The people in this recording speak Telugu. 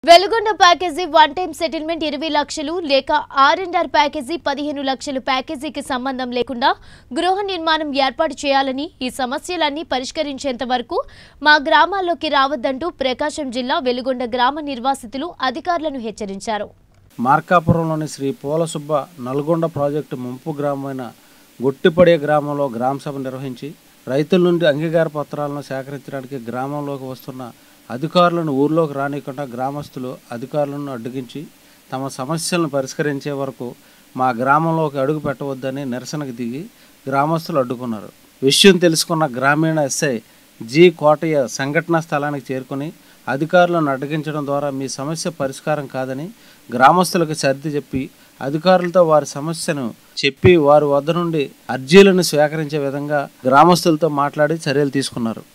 Veligonda package one time settlement ఇరవై లక్షలు లేక ఆర్ అండ్ ఆర్ ప్యాకేజీ పదిహేను లక్షలు ప్యాకేజీకి సంబంధం లేకుండా గృహ నిర్మాణం ఏర్పాటు చేయాలని ఈ సమస్యలన్నీ పరిష్కరించేంత వరకు మా గ్రామాల్లోకి రావద్దంటూ ప్రకాశం జిల్లా వెలుగొండ గ్రామ నిర్వాసితులు అధికారులను హెచ్చరించారు మార్కాపురంలోని శ్రీ పూలసుబ్బ నల్గొండ ప్రాజెక్టు ముంపు గ్రామమైన గొట్టిపడే గ్రామంలో గ్రామ సభ నిర్వహించి రైతుల నుండి అంగీకార పత్రాలను సేకరించడానికి గ్రామంలోకి వస్తున్న అధికారులను ఊర్లోకి రానికుండా గ్రామస్తులు అధికారులను అడ్డగించి తమ సమస్యలను పరిష్కరించే వరకు మా గ్రామంలోకి అడుగు పెట్టవద్దని నిరసనకు దిగి గ్రామస్తులు అడ్డుకున్నారు విషయం తెలుసుకున్న గ్రామీణ ఎస్ఐ జి కోటయ్య సంఘటనా స్థలానికి చేరుకుని అధికారులను అడ్డగించడం ద్వారా మీ సమస్య పరిష్కారం కాదని గ్రామస్తులకు సర్ది చెప్పి అధికారులతో వారి సమస్యను చెప్పి వారి వద్ద నుండి అర్జీలను స్వీకరించే విధంగా గ్రామస్తులతో మాట్లాడి చర్యలు తీసుకున్నారు